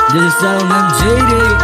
This is Solomon JD.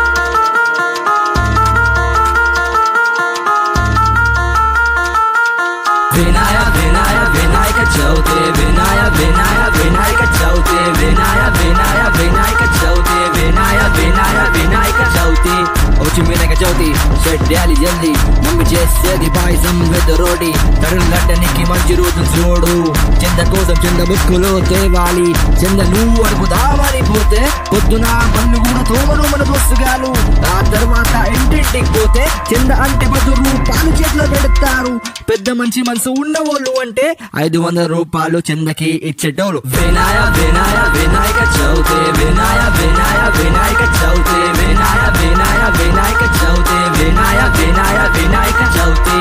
వినాయ వినాయ వినాయక చవితి వినాయ వినాయ వినాయక చవితి వినాయ వినాయ వినాయక చవితి వినాయ వినాయ వినాయక చవితి వచ్చి వినాయక చవితి చెడ్డాలి జల్ది మమ్మీ చేసేది పాయసం పెద్ద రోడి తరుణ్ గడ్డనికి మంచి రోజు చూడు చంద కోసం చంద బుక్కులో తేవాలి చంద నువ్వు అడుగు దావాలి పోతే పొద్దున పన్ను కూడా తోమను మన దోస్తుగాలు ఆ తర్వాత ఇంటింటికి పోతే చంద అంటే పది రూపాయలు చేతిలో పెడతారు పెద్ద మంచి మనసు ఉన్నవాళ్ళు అంటే ఐదు వందల రూపాయలు చందకి ఇచ్చేటోళ్ళు వినాయ వినాయ వినాయక చవితి వినాయ వినాయ వినాయక చవితి వినాయ వినాయ వినాయక చవితి వినాయ వినాయ వినాయక చవితి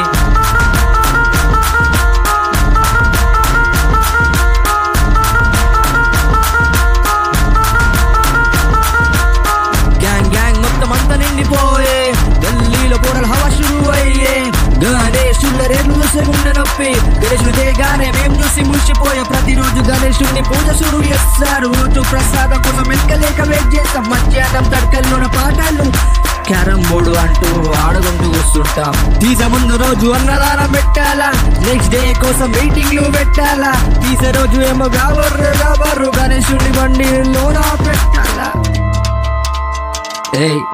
గ్యాంగ్ గ్యాంగ్ మొత్తం అంతా నిండిపోయే ఢిల్లీలో పోరల హవా షురు అయ్యే గణేశుల రేపు చూసే గుండె నొప్పి గణేశుడు చేయగానే మేము చూసి మురిసిపోయే ప్రతిరోజు గణేశుడిని పూజ షురు చేస్తారు రోజు ప్రసాదం కోసం వెనకలేక వెయిట్ చేస్తాం మధ్యాహ్నం తడకల్లోన పాటలు క్యారం బోర్డు అంటూ ఆడుకుంటూ వస్తుంటాం తీసే ముందు రోజు అన్నదానం పెట్టాలా నెక్స్ట్ డే కోసం మీటింగ్లు పెట్టాలా తీసే రోజు ఏమో గాబర్రు గాబర్రు గణేశుడి బండి లోన పెట్టాలా ఏయ్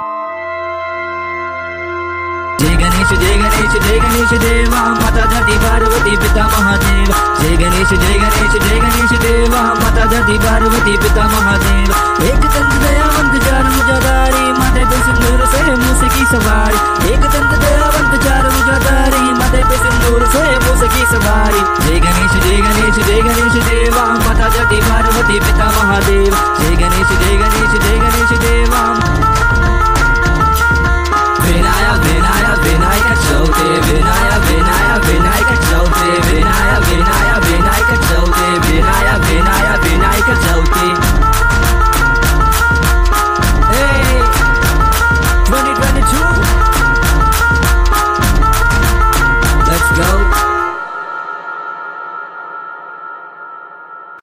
జయ గణేష్ జయ గణేష్ జయ గణేష్ దేవా మాతా జాతి పార్వతి పితా మహాదేవ జయ గణేష్ జయ గణేష్ జయ గణేష్ దేవా మాతా జాతి పార్వతి పితా మహాదేవ एक दंत दयावंत चार मुजादारी माथे पे सिंदूर से मूसे की सवारी एक दंत दयावंत चार मुजादारी माथे पे सिंदूर से मूसे की सवारी जय गणेश जय गणेश जय गणेश देवा माता जाति पार्वती पिता महादेव